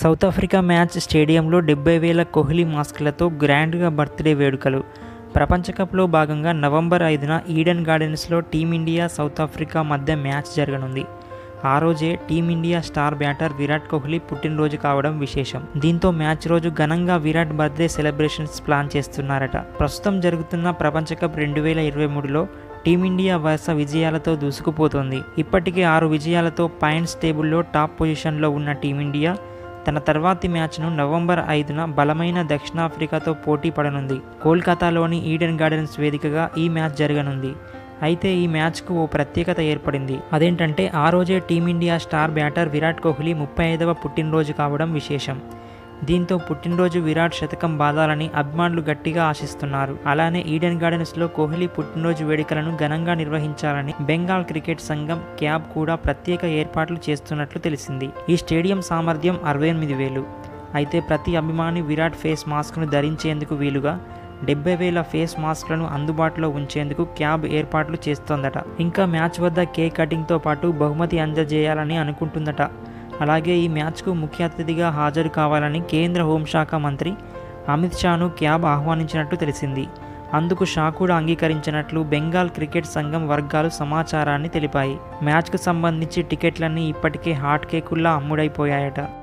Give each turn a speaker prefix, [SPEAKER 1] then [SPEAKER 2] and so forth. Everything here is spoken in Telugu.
[SPEAKER 1] సౌత్ ఆఫ్రికా మ్యాచ్ స్టేడియంలో డెబ్బై వేల కోహ్లీ మాస్క్లతో గ్రాండ్గా బర్త్డే వేడుకలు ప్రపంచ కప్లో భాగంగా నవంబర్ ఐదున ఈడెన్ గార్డెన్స్లో టీమిండియా సౌత్ ఆఫ్రికా మధ్య మ్యాచ్ జరగనుంది ఆ రోజే team India star batter Virat Kohli పుట్టినరోజు కావడం విశేషం దీంతో మ్యాచ్ రోజు ఘనంగా విరాట్ బర్త్డే సెలబ్రేషన్స్ ప్లాన్ చేస్తున్నారట ప్రస్తుతం జరుగుతున్న ప్రపంచ కప్ రెండు వేల ఇరవై మూడులో టీమిండియా వరుస విజయాలతో దూసుకుపోతోంది ఇప్పటికే ఆరు విజయాలతో పాయింట్స్ టేబుల్లో టాప్ పొజిషన్లో ఉన్న టీమిండియా తన తర్వాతి మ్యాచ్ను నవంబర్ ఐదున బలమైన దక్షిణాఫ్రికాతో పోటీ పడనుంది కోల్కతాలోని ఈడెన్ గార్డెన్స్ వేదికగా ఈ మ్యాచ్ జరగనుంది అయితే ఈ మ్యాచ్కు ఓ ప్రత్యేకత ఏర్పడింది అదేంటంటే ఆ రోజే team India star batter Virat Kohli ముప్పై ఐదవ పుట్టినరోజు కావడం విశేషం దీంతో పుట్టినరోజు విరాట్ శతకం బాదాలని అభిమానులు గట్టిగా ఆశిస్తున్నారు అలానే ఈడెన్ గార్డెన్స్లో కోహ్లీ పుట్టినరోజు వేడుకలను ఘనంగా నిర్వహించాలని బెంగాల్ క్రికెట్ సంఘం క్యాబ్ కూడా ప్రత్యేక ఏర్పాట్లు చేస్తున్నట్లు తెలిసింది ఈ స్టేడియం సామర్థ్యం అరవై ఎనిమిది వేలు అయితే ప్రతి అభిమాని విరాట్ ఫేస్ మాస్క్ను ధరించేందుకు వీలుగా డెబ్బై వేల ఫేస్ మాస్క్లను అందుబాటులో ఉంచేందుకు క్యాబ్ ఏర్పాట్లు చేస్తోందట ఇంకా మ్యాచ్ వద్ద కేక్ కటింగ్తో పాటు బహుమతి అందజేయాలని అనుకుంటుందట అలాగే ఈ మ్యాచ్కు ముఖ్య అతిథిగా హాజరు కావాలని కేంద్ర హోంశాఖ మంత్రి అమిత్ షాను క్యాబ్ ఆహ్వానించినట్టు తెలిసింది అందుకు షా కూడా అంగీకరించినట్లు బెంగాల్ క్రికెట్ సంఘం వర్గాలు సమాచారాన్ని తెలిపాయి మ్యాచ్కు సంబంధించి టికెట్లన్నీ ఇప్పటికే హాట్ కేకుల్లా అమ్ముడైపోయాయట